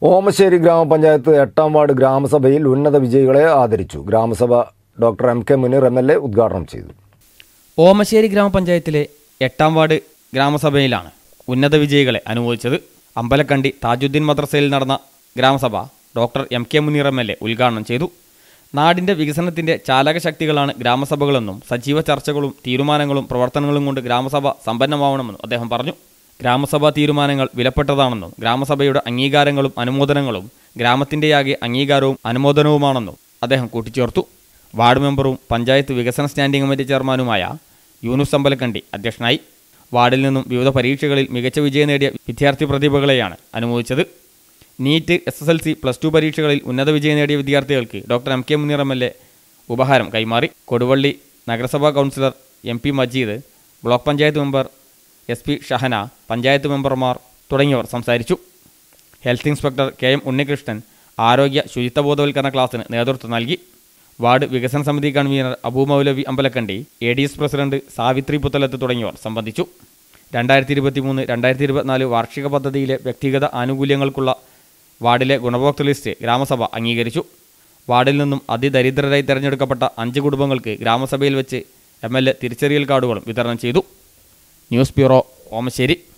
ഓമശ്ശേരി ഗ്രാമപഞ്ചായത്ത് എട്ടാം വാർഡ് ഗ്രാമസഭയിൽ ഉന്നത വിജയികളെ ആദരിച്ചു ഗ്രാമസഭ doctor M K Muneer M L A ഉദ്ഘാടനം ചെയ്തു ഓമശ്ശേരി ഗ്രാമപഞ്ചായത്തിലെ എട്ടാം വാർഡ് ഗ്രാമസഭയിലാണ് ഉന്നത വിജയികളെ അനുമോദിച്ചത് അമ്പലക്കണ്ടി താജുദ്ദീൻ മദ്രസയിൽ നടന്ന ഗ്രാമസഭ doctor M K Muneer M L A ഉദ്ഘാടനം ചെയ്തു നാടിൻ്റെ വികസനത്തിൻ്റെ ചാലകശക്തികളാണ് ഗ്രാമസഭകളെന്നും സജീവ ചർച്ചകളും തീരുമാനങ്ങളും പ്രവർത്തനങ്ങളും കൊണ്ട് ഗ്രാമസഭ സമ്പന്നമാവണമെന്നും അദ്ദേഹം പറഞ്ഞു ഗ്രാമസഭാ തീരുമാനങ്ങൾ വിലപ്പെട്ടതാണെന്നും ഗ്രാമസഭയുടെ അംഗീകാരങ്ങളും അനുമോദനങ്ങളും ഗ്രാമത്തിൻ്റെയാകെ അംഗീകാരവും അനുമോദനവുമാണെന്നും അദ്ദേഹം കൂട്ടിച്ചേർത്തു വാർഡ് മെമ്പറും പഞ്ചായത്ത് വികസന സ്റ്റാൻഡിംഗ് കമ്മിറ്റി ചെയർമാനുമായ യൂനുസ് അമ്പലക്കണ്ടി അധ്യക്ഷനായി വാർഡിൽ നിന്നും വിവിധ പരീക്ഷകളിൽ മികച്ച വിജയം നേടിയ വിദ്യാർത്ഥി പ്രതിഭകളെയാണ് അനുമോദിച്ചത് NEET S S L C plus two പരീക്ഷകളിൽ ഉന്നത വിജയം നേടിയ വിദ്യാർത്ഥികൾക്ക് doctor M K Muneer M L A ഉപഹാരം കൈമാറി കൊടുവള്ളി നഗരസഭാ councillor M P Majeed block panchayat member S P Shahana panchayat മെമ്പർമാർ തുടങ്ങിയവർ സംസാരിച്ചു health inspector K M Unnikrishnan ആരോഗ്യ ശുചിത്വ ബോധവൽക്കരണ ക്ലാസ്സിന് നേതൃത്വം നൽകി വാർഡ് വികസന സമിതി കൺവീനർ അബൂ മൗലവി Ambalakkandi A D S president Savithri Puthalath തുടങ്ങിയവർ സംബന്ധിച്ചു രണ്ടായിരത്തി ഇരുപത്തി മൂന്ന് രണ്ടായിരത്തി ഇരുപത്തിനാല് വാർഷിക പദ്ധതിയിലെ വ്യക്തിഗത ആനുകൂല്യങ്ങൾക്കുള്ള വാർഡിലെ ഗുണഭോക്തൃ ലിസ്റ്റ് ഗ്രാമസഭ അംഗീകരിച്ചു വാർഡിൽ നിന്നും അതിദരിദ്രരായി തിരഞ്ഞെടുക്കപ്പെട്ട അഞ്ച് കുടുംബങ്ങൾക്ക് ഗ്രാമസഭയിൽ വെച്ച് എം എൽ എ തിരിച്ചറിയൽ കാർഡുകളും വിതരണം ചെയ്തു ന്യൂസ് ബ്യൂറോ ഓമശ്ശേരി